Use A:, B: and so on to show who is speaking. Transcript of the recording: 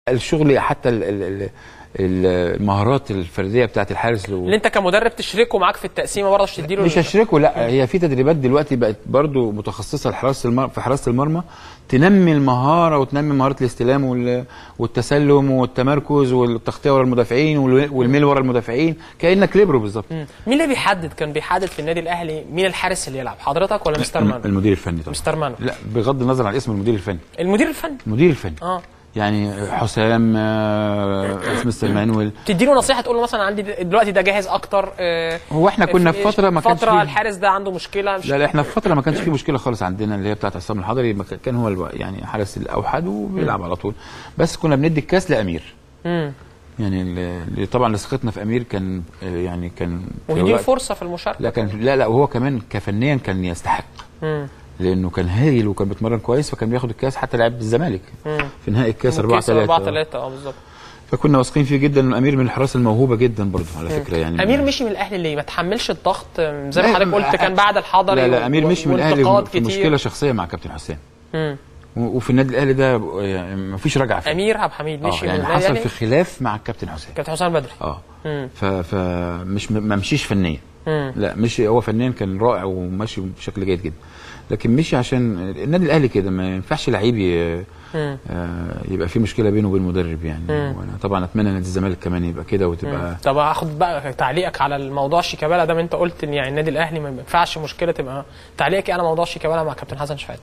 A: الشغل حتى ال- ال- ال- ال- المهارات الفرديه بتاعت الحارس لو
B: اللي انت كمدرب تشركه معاك في التقسيمه برضه عشان تديله
A: مش هشركه لا هي في تدريبات دلوقتي بقت برضو متخصصه لحراسه المر... في حراسه المرمى تنمي المهاره وتنمي مهاره الاستلام وال... والتسلم والتمركز والتغطيه ورا المدافعين وال... والميل ورا المدافعين كانك ليبرو بالظبط
B: مم. مين اللي بيحدد كان بيحدد في النادي الاهلي مين الحارس اللي يلعب حضرتك ولا مستر مانو
A: المدير الفني طبعا
B: مستر مانو
A: لا بغض النظر عن اسم المدير الفني
B: المدير الفني
A: المدير الفني
B: اه
A: يعني حسام آه، مستر مانويل
B: تديله نصيحه تقول له مثلا عندي دلوقتي ده جاهز اكتر آه،
A: هو احنا كنا في فتره ما كانش
B: فتره
A: فيه-
B: الحارس ده عنده مشكله مش
A: لا لا احنا في فتره ما كانش في مشكله خالص عندنا اللي هي بتاعت عصام الحضري ما كان- كان هو الو- يعني حارس الاوحد وبيلعب على طول بس كنا بندي الكاس لامير
B: مم.
A: يعني ال- اللي طبعا اللي ثقتنا في امير كان آه، يعني كان في
B: ويديله
A: وقت-
B: فرصه في المشاركه
A: لا كان لا لا وهو كمان كفنيا كان يستحق
B: مم.
A: لانه كان هايل وكان بيتمرن كويس فكان بياخد الكاس حتى لعب الزمالك
B: مم.
A: في نهائي الكاس 4
B: كيس 4
A: 3
B: 3 اه بالظبط
A: فكنا واثقين فيه جدا انه امير من الحراس الموهوبه جدا برضه على فكره يعني
B: امير مشي من الاهلي ليه ما تحملش الضغط آه، زي ما
A: لا،
B: حضرتك قلت كان بعد الحضري
A: لا لا
B: و-
A: امير
B: و-
A: مشي من الاهلي
B: وانتقاد
A: في
B: كتير.
A: مشكله شخصيه مع كابتن حسام
B: مم.
A: و- وفي النادي الاهلي ده يعني ما فيش رجعه فيه
B: امير عبد الحميد
A: اه
B: مشي
A: يعني
B: من
A: حصل
B: الأهلي.
A: في خلاف مع الكابتن حسام
B: كابتن حسام بدري
A: اه
B: مم.
A: ف فمش ما مشيش فنيا
B: مم.
A: لا مشي هو فنيا كان رائع وماشي بشكل جيد جدا لكن مشي عشان النادي الاهلي كده ما ينفعش لعيب ي-
B: مم.
A: آه، يبقى في مشكله بينه وبين المدرب يعني وانا طبعا اتمنى نادي الزمالك كمان يبقى كده وتبقى
B: طب هاخد بقى تعليقك على الموضوع شيكابالا ده ما انت قلت ان يعني النادي الاهلي ما ينفعش مشكله تبقى تعليقك ايه على موضوع شيكابالا مع كابتن حسن شحاته